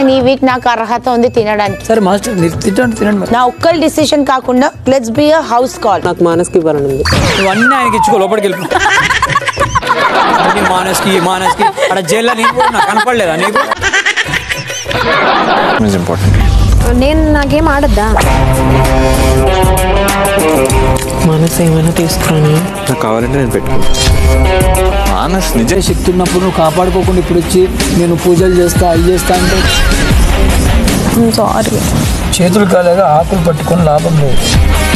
ఈ వీక్ నాకు అర్హత ఉంది తినడానికి సరే మాస్టర్ మీరు తింటండి తినండి మరి నా ఒక్కరి డిసిషన్ కాకుండా let's be a house call నాకు మానస్కి ఇవ్వాలని ఉంది నువ్వు అన్నీ ఆయనకి ఇచ్చుకో లోపలికి వెళ్ళిపో అన్ని మానస్కి మానస్కి అక్కడ జైల్లో నీకు కూడా నాకు కనపడలేదా నీకు is important. నేను నాకేం ఆడద్దా మానస్ ఏమైనా తీసుకురాను నాకు కావాలంటే నేను పెట్టుకుంటాను మానస్ నిజ శక్తి ఉన్నప్పుడు నువ్వు కాపాడుకోకుండా ఇప్పుడు వచ్చి నేను పూజలు చేస్తా అవి చేస్తా అంటే సారీ చేతులు కాలేగా ఆకులు పట్టుకొని లాభం లేదు